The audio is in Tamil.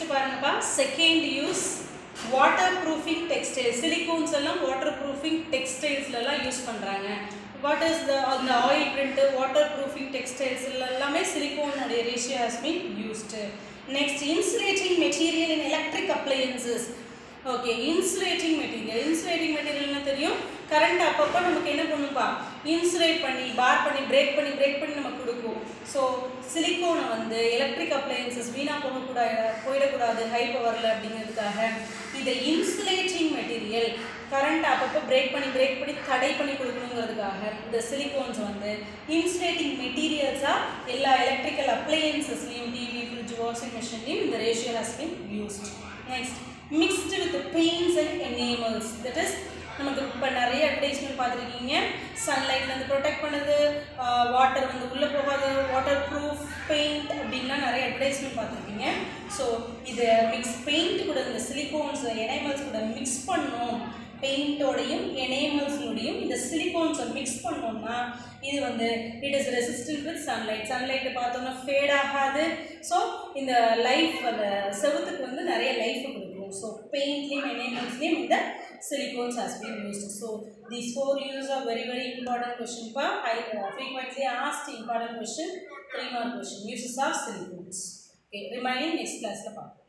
நெக்ஸ்ட் பாருங்கப்பா second use waterproofing textile silicones எல்லாம் வாட்டர் ப்ரூஃபிங் டெக்ஸ்டைல்ஸ்லலாம் யூஸ் பண்ணுறாங்க வாட் இஸ் த அந்த oil print waterproofing textiles எல்லாமே சிலிகோனுடைய ratio has been used next insulating material in electric appliances okay insulating material insulating மெட்டீரியல்னா தெரியும் கரண்ட் அப்பப்போ நமக்கு என்ன பண்ணுப்பா இன்சுலேட் பண்ணி பார் பண்ணி பிரேக் பண்ணி பிரேக் பண்ணி நமக்கு கொடுக்கும் ஸோ சிலிக்கோனை வந்து எலக்ட்ரிக் அப்ளையன்சஸ் வீணாக போகக்கூடாது போயிடக்கூடாது ஹை பவரில் அப்படிங்கிறதுக்காக இதை இன்சுலேட்டிங் மெட்டீரியல் கரண்ட் அப்பப்போ பிரேக் பண்ணி பிரேக் பண்ணி தடை பண்ணி கொடுக்கணுங்கிறதுக்காக இந்த சிலிக்கோன்ஸ் வந்து இன்சுலேட்டிங் மெட்டீரியல்ஸாக எல்லா எலக்ட்ரிக்கல் அப்ளையன்சஸ்லையும் டிவி ஃப்ரிட்ஜ் வாஷிங் மிஷின்லையும் இந்த ratio has been used next mixed with paints and enamels that is நமக்கு இப்போ நிறைய அட்வர்டைஸ்மெண்ட் பார்த்துருக்கீங்க சன்லைட்லேருந்து ப்ரொடெக்ட் பண்ணுது வாட்டர் வந்து உள்ளே போகாது வாட்டர் ப்ரூஃப் பெயிண்ட் அப்படின்லாம் நிறைய அட்வர்டைஸ்மெண்ட் பார்த்துருக்கீங்க ஸோ இதை மிக்ஸ் பெயிண்ட் கூட இந்த சிலிகோன்ஸ் எனைமல்ஸ் கூட மிக்ஸ் பண்ணோம் பெயிண்டோடையும் எனைமல்ஸ்னோடையும் இந்த சிலிகோன்ஸை மிக்ஸ் பண்ணோம்னா இது வந்து it is resistant with sunlight சன்லைட்டை பார்த்தோம்னா ஃபேட் ஆகாது ஸோ இந்த லைஃப் அந்த செவத்துக்கு வந்து நிறைய லைஃப் கொடுக்கும் ஸோ பெயிண்ட்லேயும் எனைமல்ஸ்லேயும் இந்த silicones has been used. So these four uses are very very important question for high, uh, frequently asked important question, three mark question. Uses of silicones. Okay, remaining next class la பார்ப்போம்